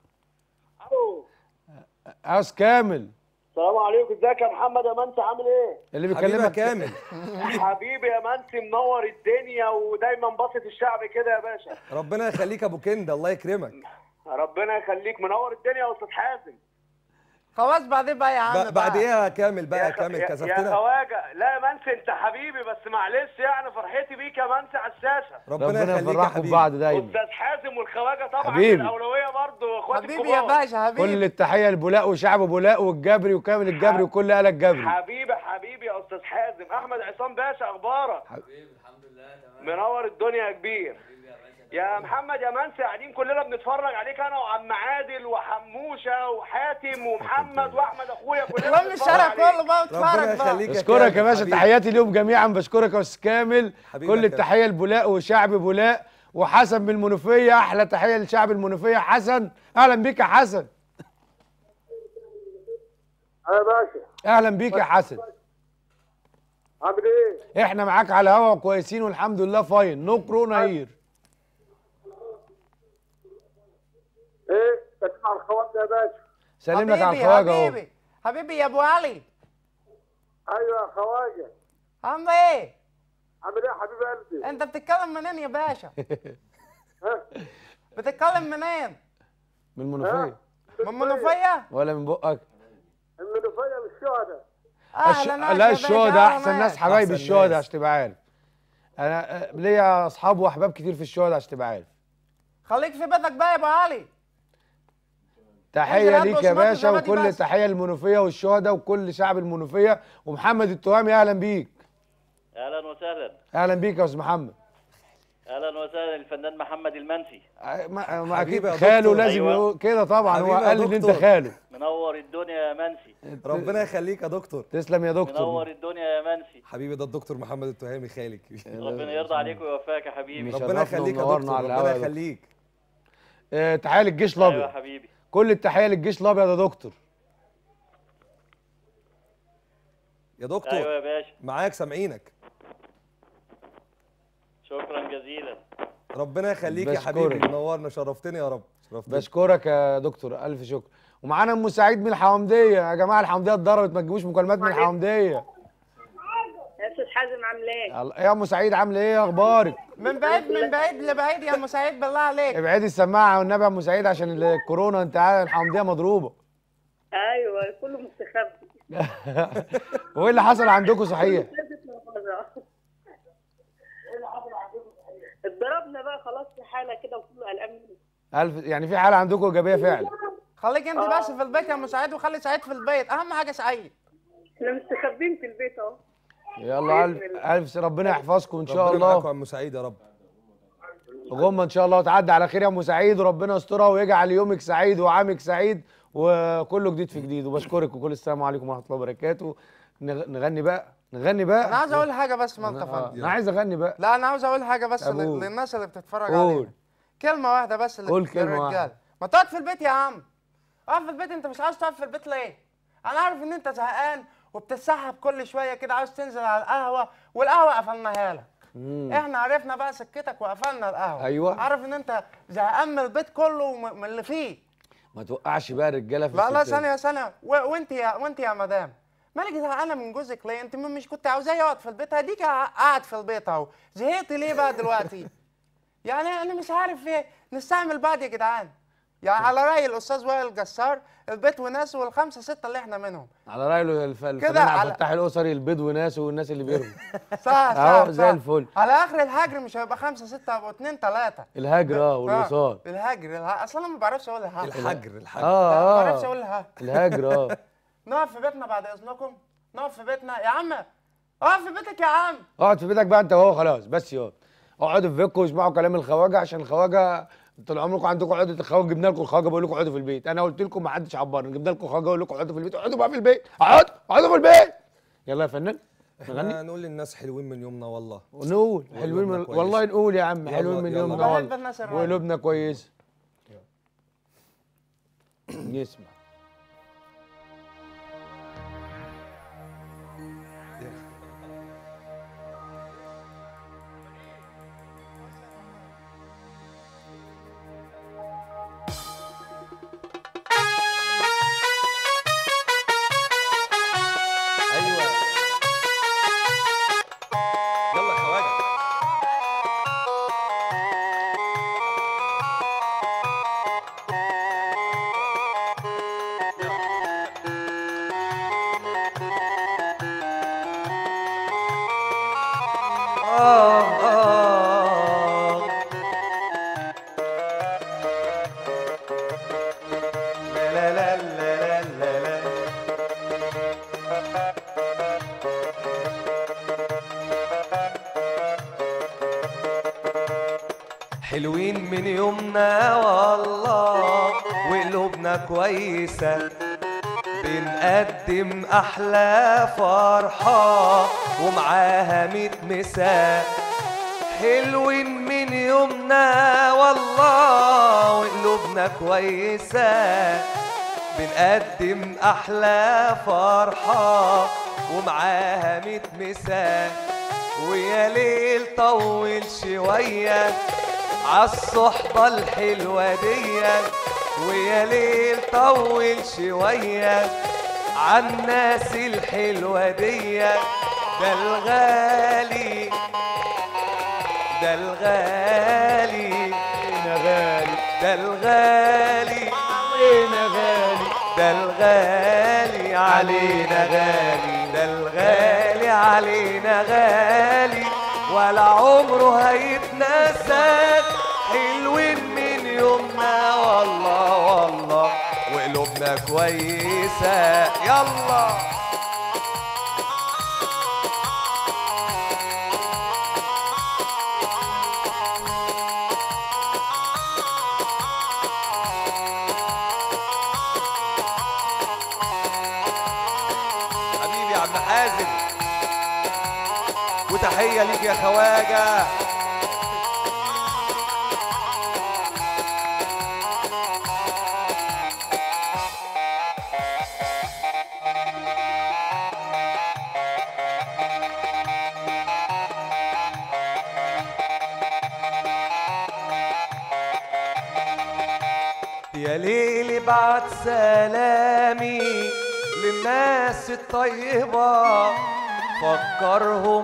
Speaker 2: يا استاذ كامل
Speaker 9: السلام عليكم ازيك يا محمد يا منسي عامل ايه؟
Speaker 2: اللي
Speaker 5: حبيبي يا
Speaker 2: بيكلمك
Speaker 5: كامل
Speaker 9: حبيبي يا منسي منور الدنيا ودايما باصت الشعب كده يا باشا
Speaker 5: ربنا يخليك يا ابو كنده الله يكرمك
Speaker 9: ربنا يخليك منور الدنيا يا استاذ حازم
Speaker 4: خلاص بعدين بقى يا عم
Speaker 5: ب- بعد
Speaker 4: بقى.
Speaker 5: ايه يا كامل بقى يا
Speaker 9: خ-
Speaker 5: كامل
Speaker 9: يا- يا
Speaker 5: كسفتنا
Speaker 9: خواجه لا يا منسي انت حبيبي بس معلش يعني فرحتي بيك يا منسي على الشاشه
Speaker 5: ربنا
Speaker 2: ربنا
Speaker 5: يخليك يا
Speaker 2: يفرحكم
Speaker 5: حبيبي
Speaker 2: ببعض دايما
Speaker 9: استاذ حازم والخواجه طبعا
Speaker 2: حبيبي.
Speaker 9: الاولويه برضه اخواتي
Speaker 4: حبيبي يا
Speaker 9: الكبار.
Speaker 4: باشا حبيبي
Speaker 2: كل التحيه لبولاق وشعب بولاق والجبري وكامل الجبري وكل آلة الجبري
Speaker 9: حبيبي حبيبي يا استاذ حازم احمد عصام باشا اخبارك حبيبي الحمد لله تمام منور الدنيا يا كبير يا محمد يا منسي قاعدين كلنا بنتفرج عليك انا وعم عادل وحموشه وحاتم ومحمد واحمد اخويا كلنا
Speaker 4: لم
Speaker 9: بنتفرج
Speaker 4: الشارع
Speaker 9: عليك.
Speaker 4: كله بقى
Speaker 5: ربنا
Speaker 4: واتفرج بقى
Speaker 5: يخليك يا
Speaker 2: بشكرك يا
Speaker 5: كامل
Speaker 2: باشا
Speaker 5: حبيبي.
Speaker 2: تحياتي ليهم جميعا بشكرك يا استاذ كامل
Speaker 5: حبيبي يا
Speaker 2: كل
Speaker 5: كامل.
Speaker 2: التحيه لبولاق وشعب بولاق وحسن من المنوفيه احلى تحيه لشعب المنوفيه حسن اهلا بيك يا حسن
Speaker 9: يا باشا
Speaker 2: اهلا بيك يا حسن
Speaker 9: عامل ايه؟
Speaker 2: احنا معاك على الهوا كويسين والحمد لله فاين نو كورونا هير
Speaker 9: ايه؟ تسمع الخواجه يا باشا
Speaker 2: سلم لك على
Speaker 4: حبيبي
Speaker 2: الخواجه اهو
Speaker 4: حبيبي حبيبي يا ابو علي
Speaker 9: ايوه يا خواجه
Speaker 4: عامل ايه
Speaker 9: عامل ايه يا حبيب قلبي؟
Speaker 4: انت بتتكلم منين يا باشا
Speaker 9: ها؟
Speaker 4: بتتكلم منين
Speaker 2: من المنوفيه
Speaker 4: من منوفيه
Speaker 2: ولا من بقك
Speaker 9: المنوفيه والشهداء
Speaker 2: الش...
Speaker 4: اهلا
Speaker 2: لا الشهداء احسن ناس حبايب
Speaker 5: أحسن
Speaker 2: الشهداء
Speaker 5: ناس.
Speaker 2: عشان تبقى عارف انا آه، ليا اصحاب واحباب كتير في الشهداء عشان تبقى عارف
Speaker 4: خليك في بيتك بقى يا ابو علي
Speaker 2: تحيه
Speaker 4: انزل
Speaker 2: ليك
Speaker 4: هات
Speaker 2: يا
Speaker 4: بصمات
Speaker 2: باشا
Speaker 4: الزبادي
Speaker 2: وكل
Speaker 4: بس.
Speaker 2: تحيه للمنوفيه والشهداء وكل شعب المنوفيه ومحمد التهامي اهلا بيك
Speaker 8: اهلا وسهلا
Speaker 2: اهلا بيك يا استاذ محمد
Speaker 8: اهلا وسهلا الفنان محمد المنسي
Speaker 2: آه، ما ما
Speaker 5: حبيبي
Speaker 2: اكيد
Speaker 5: يا
Speaker 2: خاله
Speaker 5: دكتور.
Speaker 2: لازم
Speaker 8: أيوة.
Speaker 2: يقول كده طبعا هو
Speaker 5: حبيبي يا
Speaker 2: قال ان انت
Speaker 5: دكتور.
Speaker 2: خاله
Speaker 8: منور الدنيا يا منسي
Speaker 5: ربنا يخليك يا دكتور
Speaker 2: تسلم يا
Speaker 8: منور
Speaker 2: دكتور
Speaker 8: الدنيا يا منسي
Speaker 5: حبيبي ده الدكتور محمد التهامي خالك
Speaker 8: ربنا يرضى عليك ويوفقك يا حبيبي
Speaker 2: مش-
Speaker 5: ربنا
Speaker 2: شرفنا
Speaker 5: يخليك يا
Speaker 2: ونورنا
Speaker 5: دكتور
Speaker 2: على
Speaker 5: ربنا
Speaker 2: الهوا يا دكتور.
Speaker 5: يخليك
Speaker 2: آه، تحيه للجيش
Speaker 8: ايوه يا
Speaker 2: الابيض
Speaker 8: حبيبي
Speaker 2: كل التحيه للجيش الابيض يا دكتور
Speaker 5: يا
Speaker 8: ايوه
Speaker 5: دكتور
Speaker 8: يا باشا
Speaker 5: معاك سامعينك
Speaker 8: شكرا جزيلا
Speaker 5: ربنا يخليك يا
Speaker 2: بشكرك.
Speaker 5: حبيبي منورنا شرفتني يا رب شرفتني
Speaker 2: بشكرك يا دكتور الف شكر ومعانا ام سعيد من الحومديه يا جماعه الحومديه اتضربت ما تجيبوش مكالمات من الحومديه
Speaker 10: يا استاذ حازم عامل ايه؟
Speaker 2: الله- يا ام سعيد عامله ايه اخبارك
Speaker 4: من بعيد من بعيد لبعيد يا ام سعيد بالله عليك
Speaker 2: ابعدي السماعه والنبي يا ام سعيد عشان الكورونا انت عارف الحومديه مضروبه
Speaker 10: ايوه كله مستخبي
Speaker 2: وايه اللي حصل عندكم صحيح
Speaker 10: اتضربنا بقى خلاص في حاله كده وكله قلقان مني.
Speaker 2: الف يعني في حاله عندكم ايجابيه فعلا
Speaker 4: خليك انت بس في البيت يا ام سعيد وخلي سعيد في البيت اهم حاجه سعيد
Speaker 10: احنا مستخبين في البيت اهو
Speaker 2: يلا الف الف ربنا يحفظكم ان شاء
Speaker 5: ربنا
Speaker 2: الله
Speaker 5: معاكم يا ام سعيد يا رب
Speaker 2: غمه ان شاء الله وتعدي على خير يا ام سعيد وربنا يسترها ويجعل يومك سعيد وعامك سعيد وكله جديد في جديد وبشكرك وكل السلام عليكم ورحمه الله وبركاته نغ- نغني بقى نغني بقى
Speaker 4: انا عاوز اقول حاجه بس ما
Speaker 2: انا, آه،
Speaker 4: انت
Speaker 2: أنا عايز اغني بقى
Speaker 4: لا انا عاوز اقول حاجه بس
Speaker 2: أقول.
Speaker 4: لل- للناس اللي بتتفرج
Speaker 2: قول.
Speaker 4: علينا كلمه واحده بس لل-
Speaker 2: قول كلمة
Speaker 4: للرجال.
Speaker 2: واحدة.
Speaker 4: ما تقعد في البيت يا عم اقعد في البيت انت مش عاوز تقعد في البيت ليه انا عارف ان انت زهقان وبتتسحب كل شويه كده عاوز تنزل على القهوه والقهوه قفلناها لك
Speaker 2: مم.
Speaker 4: احنا عرفنا بقى سكتك وقفلنا القهوه
Speaker 2: أيوة.
Speaker 4: عارف ان انت زهقان من البيت كله وم- من اللي فيه
Speaker 2: ما توقعش بقى الرجاله في
Speaker 4: لا لا
Speaker 2: الستات.
Speaker 4: ثانيه ثانيه و- وانت يا وانت يا مدام مالك زهقانه من جوزك ليه انت مش كنت عاوزاه يقعد في البيت هديك قاعد في البيت اهو زهقت ليه بقى دلوقتي يعني انا مش عارف ايه نستعمل بعض يا جدعان يعني على راي الاستاذ وائل جسار البيت وناس والخمسه سته اللي احنا منهم
Speaker 2: على راي الف- الفنان
Speaker 4: كده
Speaker 2: عبد
Speaker 4: على-
Speaker 2: الفتاح الاسري البيض وناسه والناس اللي بيرموا
Speaker 4: صح صح
Speaker 2: اهو
Speaker 4: صح.
Speaker 2: زي الفل
Speaker 4: على اخر الهجر مش هيبقى خمسه سته هيبقوا اتنين تلاته
Speaker 2: الهجر اه والوصال
Speaker 4: الهجر الهجر اصلا ما بعرفش اقول الهجر
Speaker 5: الحجر الحجر
Speaker 2: اه
Speaker 4: ما
Speaker 2: اه
Speaker 4: بعرفش اقول الهجر
Speaker 2: الهجر اه
Speaker 4: نقف في بيتنا بعد اذنكم نقف في بيتنا يا عم اقف في بيتك يا عم
Speaker 2: اقعد في بيتك بقى انت وهو خلاص بس يقعد اقعدوا في بيتكم واسمعوا كلام الخواجه عشان الخواجه طول عمركم عندكم عقده الخواجه جبنا لكم الخواجه بقول لكم اقعدوا في البيت انا قلت لكم ما حدش عبرني جبنا لكم خواجه اقول لكم اقعدوا في البيت اقعدوا بقى في البيت اقعدوا اقعدوا في البيت يلا يا فنان نغني
Speaker 5: احنا نقول للناس حلوين من يومنا والله
Speaker 2: نقول حلوين من
Speaker 5: كويس.
Speaker 2: والله نقول يا عم
Speaker 5: يلا-
Speaker 2: حلوين من
Speaker 5: يلا.
Speaker 2: يومنا
Speaker 4: وبحب
Speaker 2: والله
Speaker 4: الناس الرايقة.
Speaker 2: وقلوبنا كويسه نسمع
Speaker 5: ايوه يلا يا خواجه
Speaker 3: آه آه لا لا لا لا لا لا حلوين من يومنا والله وقلوبنا كويسة بنقدم أحلى فرحة ومعاها ميت مساء حلوين من يومنا والله وقلوبنا كويسة بنقدم أحلى فرحة ومعاها ميت مساء ويا ليل طول شوية عالصحبة الحلوة دي ويا ليل طول شوية عالناس الحلوة دي ده الغالي ده الغالي
Speaker 2: يا غالي
Speaker 3: ده الغالي
Speaker 2: علينا غالي
Speaker 3: ده الغالي علينا غالي ده الغالي علينا غالي ولا عمره هيتنسى حلوين من يومنا والله والله وقلوبنا كويسة يلا حبيبي يا عم حازم وتحية ليك يا خواجة يا ليل بعد سلامي للناس الطيبة فكرهم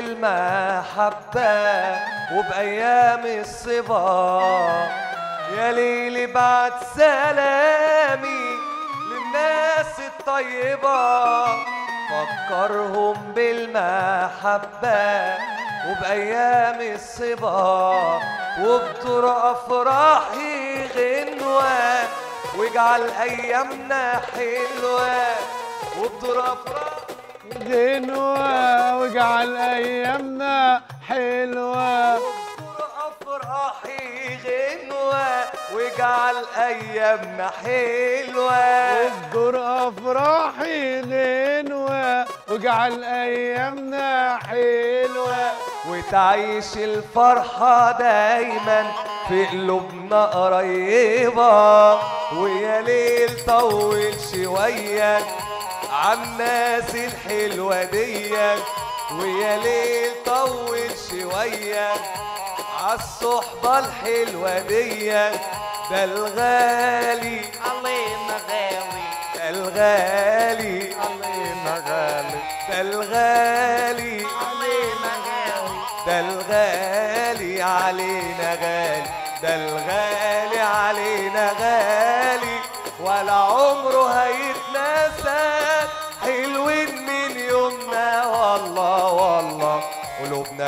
Speaker 3: بالمحبة وبأيام الصبا يا ليل بعد سلامي للناس الطيبة فكرهم بالمحبة وبأيام الصبا وبطر أفراحي غنوة واجعل أيامنا حلوة وبطر أفراحي
Speaker 2: غنوة واجعل ايامنا حلوة
Speaker 3: أفراحي غنوة واجعل أيامنا حلوة
Speaker 2: اذكر افراحي غنوة واجعل ايامنا حلوة
Speaker 3: وتعيش الفرحة دايما في قلوبنا قريبة ويا ليل طول شوية عالناس الحلوة دي ويا ليل طول شوية عالصحبة الحلوة دي ده الغالي
Speaker 4: علينا غاوي
Speaker 3: ده الغالي
Speaker 4: علينا غالي
Speaker 3: ده الغالي
Speaker 4: علينا غاوي
Speaker 3: ده الغالي علينا غالي ده الغالي علينا غالي ولا عمره هيتنسى حلوين من يومنا والله والله قلوبنا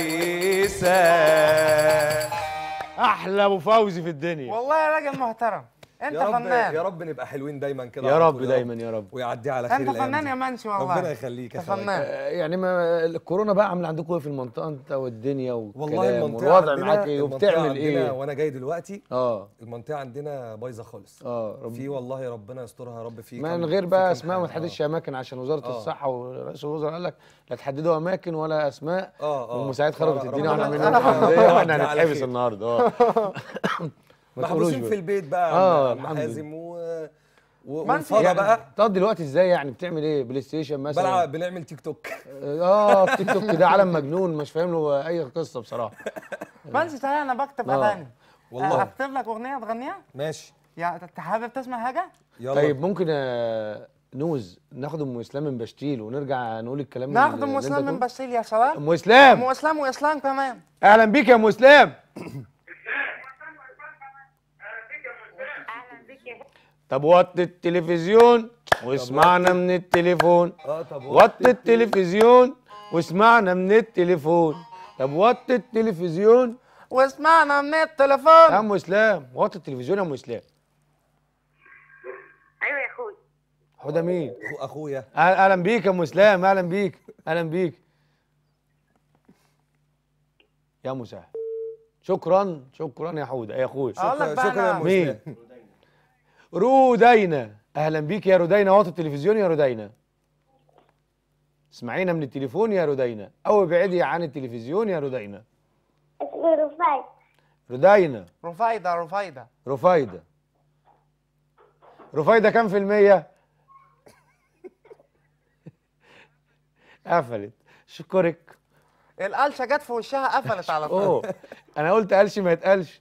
Speaker 3: كويسة
Speaker 2: احلى ابو فوزي في الدنيا
Speaker 4: والله يا راجل محترم انت
Speaker 5: يا رب
Speaker 4: فنان
Speaker 5: يا رب نبقى حلوين دايما كده
Speaker 2: يا
Speaker 5: على
Speaker 2: رب
Speaker 5: طول
Speaker 2: دايما يا رب
Speaker 5: ويعدي على خير
Speaker 4: انت
Speaker 5: الأيام
Speaker 4: فنان
Speaker 5: دي.
Speaker 4: يا منسي والله
Speaker 5: ربنا يخليك يا
Speaker 4: انت
Speaker 5: خواجة.
Speaker 4: فنان
Speaker 2: آه، يعني ما الكورونا بقى عامله عندكم ايه في المنطقه انت والدنيا والكلام
Speaker 5: والله المنطقة
Speaker 2: والوضع
Speaker 5: عندنا
Speaker 2: معاك ايه
Speaker 5: المنطقة
Speaker 2: وبتعمل
Speaker 5: عندنا
Speaker 2: ايه
Speaker 5: وانا جاي دلوقتي
Speaker 2: اه
Speaker 5: المنطقة عندنا بايظة خالص
Speaker 2: اه رب
Speaker 5: في والله ربنا يسترها يا رب في
Speaker 2: من
Speaker 5: كام-
Speaker 2: غير
Speaker 5: في
Speaker 2: بقى
Speaker 5: كام
Speaker 2: اسماء وما
Speaker 5: حاجة.
Speaker 2: تحددش اماكن عشان وزاره
Speaker 5: آه.
Speaker 2: الصحه ورئيس الوزراء قال لك لا تحددوا اماكن ولا اسماء
Speaker 5: اه اه
Speaker 2: والمساعدات خربت
Speaker 5: لا،
Speaker 2: الدنيا واحنا
Speaker 5: ربنا-
Speaker 2: عاملين
Speaker 5: ربنا
Speaker 2: حمديه واحنا
Speaker 5: يعدي على
Speaker 2: هنتحبس
Speaker 5: خير.
Speaker 2: النهارده اه ما تقولوش
Speaker 5: محبوسين
Speaker 2: بقى.
Speaker 5: في البيت بقى
Speaker 2: آه،
Speaker 5: آه
Speaker 2: الحمد
Speaker 5: حازم و و-
Speaker 4: ما انت
Speaker 5: والفضا
Speaker 2: يعني
Speaker 5: بقى
Speaker 2: تقضي الوقت ازاي يعني بتعمل ايه بلاي ستيشن مثلا
Speaker 5: بلعب بنعمل تيك توك
Speaker 2: اه التيك توك ده عالم مجنون مش فاهم له اي قصه بصراحه
Speaker 4: منسي صحيح انا بكتب
Speaker 2: آه.
Speaker 4: اغاني
Speaker 5: والله.
Speaker 4: اكتب لك اغنيه تغنيها
Speaker 5: ماشي
Speaker 4: يا انت حابب تسمع حاجه
Speaker 5: يلا
Speaker 2: طيب ممكن آه، نوز ناخد ام اسلام من بشتيل ونرجع نقول الكلام
Speaker 4: ناخد
Speaker 2: اللي
Speaker 4: ام
Speaker 2: انت
Speaker 4: اسلام من
Speaker 2: تقوله؟
Speaker 4: بشيل يا سلام
Speaker 2: ام اسلام
Speaker 4: ام اسلام واسلام كمان
Speaker 2: اهلا بيك يا ام اسلام طب وطي التلفزيون واسمعنا من التليفون
Speaker 5: اه طب
Speaker 2: وطي التلفزيون واسمعنا من التليفون طب وطي التلفزيون
Speaker 4: واسمعنا من
Speaker 2: يا
Speaker 4: التليفون
Speaker 2: ام اسلام وطي التلفزيون يا ام اسلام
Speaker 10: ايوه يا اخوي
Speaker 2: حوده مين
Speaker 5: أخو- اخويا
Speaker 2: أهلا- اهلا بيك يا ام اسلام اهلا بيك اهلا بيك يا مساعد شكرا شكرا يا حوده يا اخويا
Speaker 4: اقول لك بقى
Speaker 5: شكرا يا
Speaker 4: انا
Speaker 5: ام
Speaker 2: مين؟
Speaker 5: اسلام
Speaker 2: رودينا اهلا بيك يا رودينا واطي التلفزيون يا رودينا اسمعينا من التليفون يا رودينا او ابعدي عن التلفزيون يا رودينا
Speaker 10: اسمي رفاي
Speaker 2: رودينا
Speaker 4: رفايده رفايده
Speaker 2: رفايده رفايده كام في المية قفلت شكرك
Speaker 4: القلشه جت في وشها قفلت على طول
Speaker 2: اوه انا قلت قالش ما يتقالش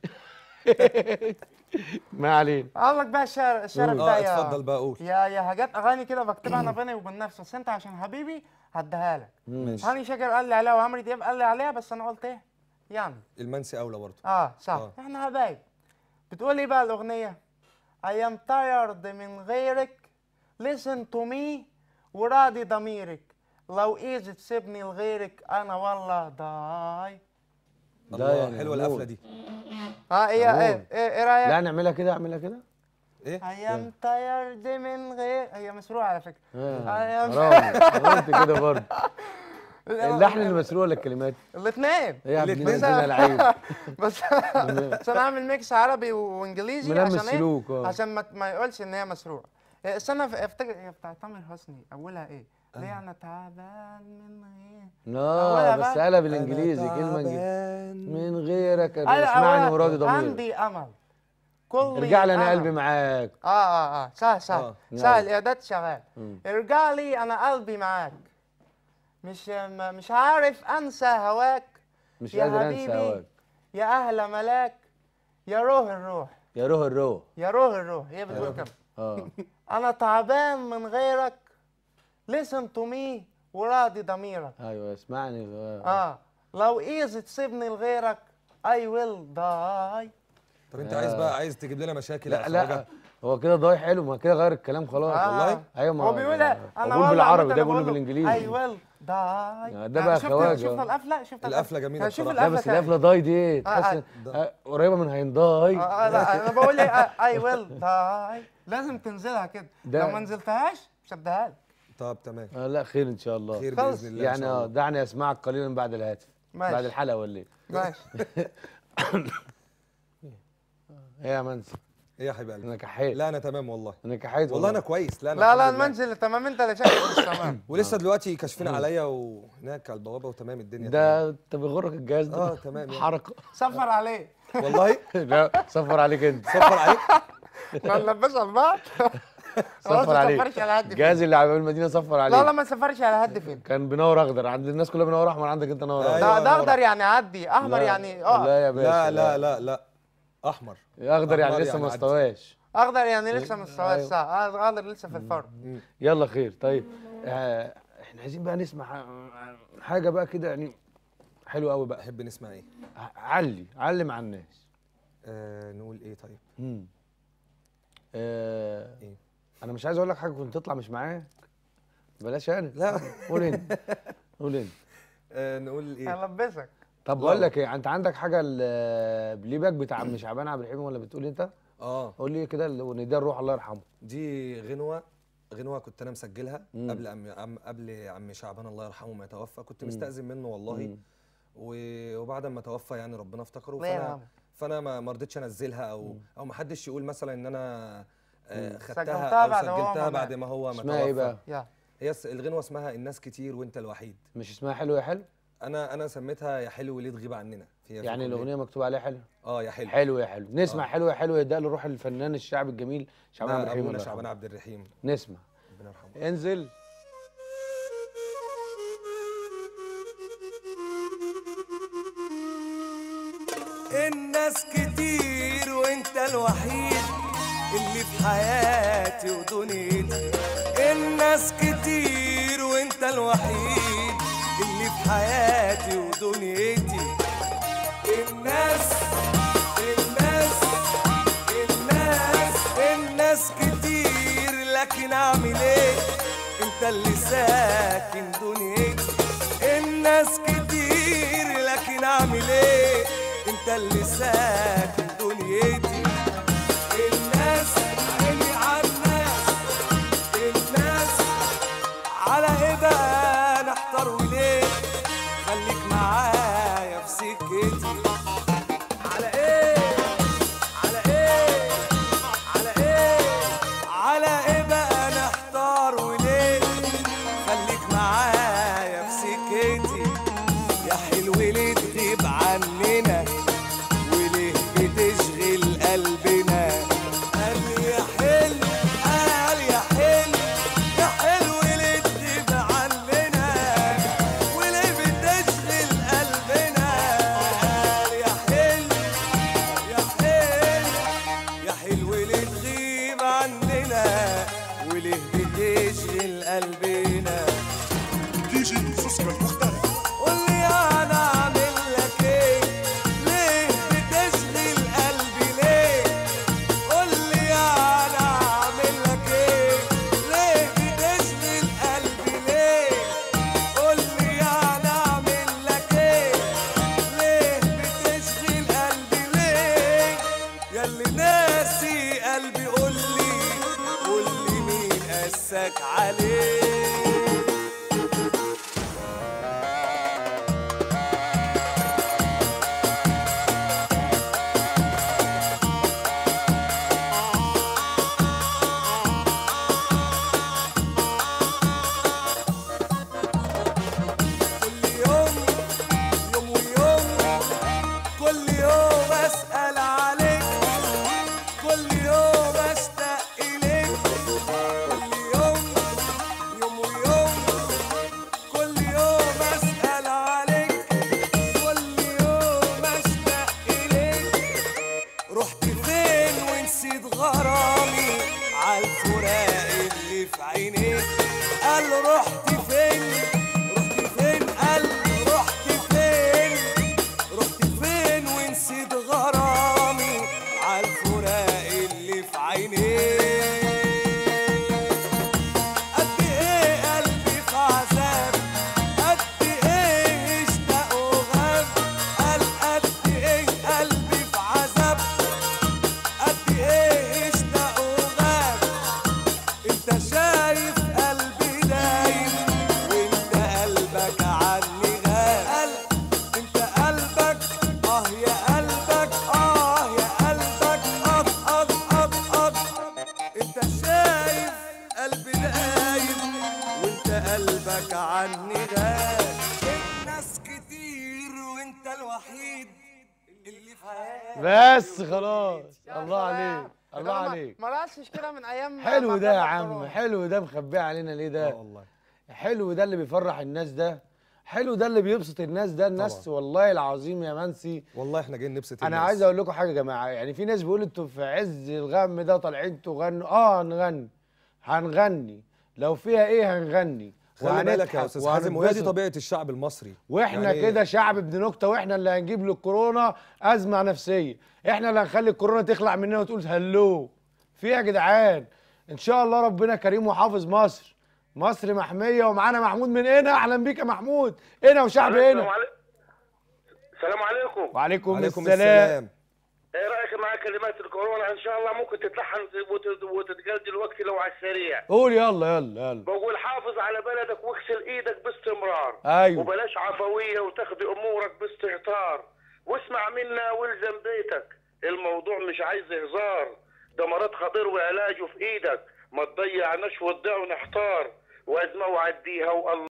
Speaker 2: ما علينا
Speaker 4: اقول لك بقى الشعر الشعر
Speaker 5: اه
Speaker 4: بتاعي يا-
Speaker 5: اتفضل بقى قول
Speaker 4: يا يا حاجات اغاني كده بكتبها انا بيني وبين نفسي بس انت عشان حبيبي هديها لك
Speaker 5: ماشي
Speaker 4: هاني شاكر قال لي عليها وعمرو دياب قال لي عليها بس انا قلت ايه يعني
Speaker 5: المنسي اولى برضه
Speaker 4: اه صح
Speaker 5: آه.
Speaker 4: احنا حبايب بتقول ايه بقى الاغنيه I am tired من غيرك listen to me وراضي ضميرك لو ايزي تسيبني لغيرك انا والله ضاي
Speaker 5: الله
Speaker 2: يعني
Speaker 5: حلوه
Speaker 2: موت.
Speaker 5: القفله دي
Speaker 4: اه ايه
Speaker 2: أمور.
Speaker 4: ايه ايه, إيه رايك
Speaker 2: لا نعملها كده اعملها كده
Speaker 5: ايه
Speaker 4: I am tired من غير هي مسروقه على فكره
Speaker 2: آه،
Speaker 4: I am-
Speaker 2: حرام أنا قلت كده برضه اللحن اللي مسروق ولا الكلمات
Speaker 4: الاثنين
Speaker 2: ايه يا ابن
Speaker 5: الاتنين.
Speaker 2: الذين لعيب
Speaker 4: بس بس انا اعمل ميكس عربي وانجليزي
Speaker 2: ملامس
Speaker 4: عشان ايه
Speaker 2: سلوك، آه.
Speaker 4: عشان ما, ما يقولش ان هي مسروقه إيه، استنى ف- افتكر هي بتاعت تامر حسني اولها ايه ليه انا تعبان من غير
Speaker 2: اه
Speaker 4: أولها
Speaker 2: بس
Speaker 4: بقى.
Speaker 2: قالها بالانجليزي كلمه انجليزي
Speaker 5: تعبان.
Speaker 2: من غيرك
Speaker 4: أيوة،
Speaker 2: اسمعني
Speaker 4: أولها
Speaker 2: وراضي ضميرك
Speaker 4: عندي امل كل
Speaker 2: ارجع لي انا
Speaker 4: أمل.
Speaker 2: قلبي معاك
Speaker 4: اه اه اه سهل سهل
Speaker 5: آه.
Speaker 4: سهل الاعداد شغال
Speaker 2: مم.
Speaker 4: ارجع لي انا قلبي معاك مش ما- مش عارف انسى هواك
Speaker 2: مش
Speaker 4: يا
Speaker 2: قادر انسى
Speaker 4: حبيبي.
Speaker 2: هواك
Speaker 4: يا اهل ملاك يا روح الروح
Speaker 2: يا روح الروح
Speaker 4: يا روح الروح هي بتقول كده
Speaker 2: اه
Speaker 4: انا تعبان من غيرك listen to me وراضي ضميرك
Speaker 2: ايوه اسمعني اه
Speaker 4: اه لو ايزي تسيبني لغيرك I will die
Speaker 5: طب انت عايز بقى عايز تجيب لنا مشاكل
Speaker 2: لا
Speaker 5: يا
Speaker 2: لا
Speaker 5: خواجة؟
Speaker 2: هو كده ضايع حلو ما كده غير الكلام خلاص
Speaker 4: آه.
Speaker 2: والله ايوه ما
Speaker 4: هو بيقول
Speaker 2: ده-
Speaker 4: انا
Speaker 2: بقول
Speaker 4: والله
Speaker 2: بالعربي
Speaker 4: عامة
Speaker 2: ده
Speaker 4: أنا
Speaker 2: بقوله
Speaker 4: بقول له
Speaker 2: بالانجليزي
Speaker 4: I will die
Speaker 2: ده بقى
Speaker 4: شفت
Speaker 2: خواجة.
Speaker 4: شفنا القفله شفت
Speaker 5: القفلة جميلة
Speaker 4: شوف
Speaker 5: بصراحة.
Speaker 2: لا بس
Speaker 4: القفله
Speaker 2: القفله داي دي
Speaker 4: آه،
Speaker 2: تحس
Speaker 4: آه.
Speaker 2: إن- آه، قريبه من هينداي
Speaker 4: آه آه، لا انا بقول ايه اي ويل داي لازم تنزلها كده
Speaker 2: ده-
Speaker 4: لو ما نزلتهاش مش هديها لك
Speaker 5: طب تمام
Speaker 2: آه لا خير ان شاء الله
Speaker 5: خير
Speaker 4: خلص.
Speaker 5: باذن الله إن
Speaker 2: يعني
Speaker 5: شاء
Speaker 2: اه
Speaker 5: الله.
Speaker 2: دعني اسمعك قليلا بعد الهاتف
Speaker 4: ماشي.
Speaker 2: بعد الحلقه ولا ايه
Speaker 4: ماشي
Speaker 2: ايه يا منسي
Speaker 5: ايه يا حبيب قلبي
Speaker 2: انا كحيت
Speaker 5: لا انا تمام والله
Speaker 2: انا كحيت
Speaker 5: والله انا كويس لا أنا
Speaker 4: لا لا
Speaker 5: الحمد لله.
Speaker 4: المنزل تمام انت اللي شايف مش تمام
Speaker 5: ولسه دلوقتي كاشفين عليا وهناك على البوابه وتمام الدنيا
Speaker 2: ده انت بيغرك الجهاز ده
Speaker 5: اه تمام يعني.
Speaker 2: حركه
Speaker 4: سفر عليه
Speaker 5: تمام. والله
Speaker 2: لا صفر عليك انت
Speaker 5: صفر عليك
Speaker 4: ما نلبسها لبعض خلاص
Speaker 2: صفر
Speaker 4: ما
Speaker 2: عليك
Speaker 4: تسفرش على هد
Speaker 2: الجهاز
Speaker 4: فين
Speaker 2: اللي على باب المدينه صفر عليك
Speaker 4: لا لا ما تسفرش على هد فين
Speaker 2: كان بنور اخضر عند الناس كلها بنور احمر عندك انت نور
Speaker 5: أيوة.
Speaker 2: اخضر
Speaker 4: ده ده اخضر يعني عدي احمر
Speaker 2: لا.
Speaker 4: يعني اه
Speaker 2: لا يا باشا
Speaker 5: لا لا لا لا احمر
Speaker 2: اخضر يعني
Speaker 5: أحمر
Speaker 2: لسه ما
Speaker 5: يعني عدي.
Speaker 2: استواش
Speaker 4: اخضر يعني لسه مش سوا
Speaker 2: أيوة.
Speaker 4: الساعه آه، اخضر لسه في الفرن
Speaker 2: يلا خير طيب آه احنا عايزين بقى نسمع ح- حاجه بقى كده يعني حلوه قوي بقى
Speaker 5: احب نسمع ايه
Speaker 2: ع- علي علي مع الناس
Speaker 5: آه نقول ايه طيب
Speaker 2: مم. آه
Speaker 5: إيه؟
Speaker 2: انا مش عايز اقول لك حاجه كنت تطلع مش معاك بلاش انا
Speaker 5: لا
Speaker 2: قول انت قول انت
Speaker 5: آه نقول ايه
Speaker 4: هلبسك
Speaker 2: طب بقول لك ايه انت عندك حاجه البليباك بتاع عم شعبان عبد الرحيم ولا بتقول انت
Speaker 5: اه
Speaker 2: قول لي كده ونداء الروح الله يرحمه
Speaker 5: دي غنوه غنوه كنت انا مسجلها
Speaker 2: مم.
Speaker 5: قبل عم عم- قبل عم شعبان الله يرحمه ما يتوفى كنت مستأذن منه والله
Speaker 2: مم.
Speaker 5: و- وبعد ما توفى يعني ربنا افتكره
Speaker 4: الله
Speaker 5: فانا
Speaker 4: يرحمه.
Speaker 5: فانا ما ما رضيتش انزلها او او ما حدش يقول مثلا ان انا آه، خدتها
Speaker 4: سجلتها
Speaker 5: او
Speaker 4: بعد ما هو
Speaker 5: سجلتها
Speaker 4: ما
Speaker 5: بعد
Speaker 4: مات.
Speaker 5: ما هو ما
Speaker 2: اسمها ايه
Speaker 5: توفى
Speaker 2: بقى
Speaker 4: يا
Speaker 5: هي الس- الغنوه اسمها الناس كتير وانت الوحيد
Speaker 2: مش اسمها حلو يا حلو
Speaker 5: انا انا سميتها يا حلو ليه تغيب عننا في في
Speaker 2: يعني
Speaker 5: كل-
Speaker 2: الاغنيه مكتوب عليها حلو
Speaker 5: اه يا حلو
Speaker 2: حلو يا حلو نسمع
Speaker 5: آه.
Speaker 2: حلو يا حلو يداء لروح الفنان الشعبي الجميل شعبان عبد
Speaker 5: لا،
Speaker 2: الرحيم
Speaker 5: ابونا
Speaker 2: الله
Speaker 5: شعبان
Speaker 2: يرحمه.
Speaker 5: عبد الرحيم
Speaker 2: نسمع
Speaker 5: ربنا يرحمه
Speaker 2: انزل
Speaker 3: الناس كتير وانت الوحيد اللي في حياتي ودنيتي الناس كتير وانت الوحيد اللي في حياتي ودنيتي الناس الناس الناس الناس كتير لكن اعمل ايه انت اللي ساكن دنيتي الناس كتير لكن اعمل ايه انت اللي ساكن دنيتي الناس عيني على الناس الناس على ايه بقى نحتار وليه خليك معايا في سكتي على ايه على ايه على ايه على ايه بقى نحتار وليه خليك معايا في سكتي يا حلو ليه تغيب عننا وليه بتشغل
Speaker 5: الوحيد اللي في حياتي
Speaker 2: بس خلاص الله عليك الله
Speaker 4: ما-
Speaker 2: عليك
Speaker 4: ما رقصش كده من ايام
Speaker 2: حلو
Speaker 4: ما
Speaker 2: ده يا
Speaker 4: كان
Speaker 2: عم
Speaker 4: كورونا.
Speaker 2: حلو ده مخبيه علينا ليه ده
Speaker 5: اه والله
Speaker 2: حلو ده اللي بيفرح الناس ده حلو ده اللي بيبسط الناس ده الناس والله العظيم يا منسي
Speaker 5: والله احنا جايين نبسط
Speaker 2: انا
Speaker 5: الناس.
Speaker 2: عايز اقول لكم حاجه يا جماعه يعني في ناس بيقولوا انتوا في عز الغم ده طالعين تغنوا اه هنغني هنغني لو فيها ايه هنغني
Speaker 5: خلي بالك يا
Speaker 2: وهنضحك
Speaker 5: استاذ حازم وهي دي
Speaker 2: وهننبسط.
Speaker 5: طبيعه الشعب المصري
Speaker 2: واحنا
Speaker 5: يعني
Speaker 2: كده شعب ابن نكته واحنا اللي هنجيب للكورونا ازمه نفسيه احنا اللي هنخلي الكورونا تخلع مننا وتقول هلو في إيه يا جدعان ان شاء الله ربنا كريم وحافظ مصر مصر محميه ومعانا محمود من هنا اهلا بيك يا محمود هنا وشعب هنا
Speaker 11: السلام عليكم
Speaker 2: وعليكم
Speaker 5: وعليكم
Speaker 2: السلام
Speaker 5: السلام
Speaker 11: ايه رايك مع كلمات الكورونا ان شاء الله ممكن تتلحن وت- وتتقال دلوقتي لو على السريع
Speaker 2: قول يلا يلا يلا
Speaker 11: بقول حافظ على بلدك واغسل ايدك باستمرار
Speaker 2: أيوة.
Speaker 11: وبلاش عفويه وتاخدي امورك باستهتار واسمع منا والزم بيتك الموضوع مش عايز هزار ده مرض خطير وعلاجه في ايدك ما تضيعناش وتضيع ونحتار وازمه وعديها والله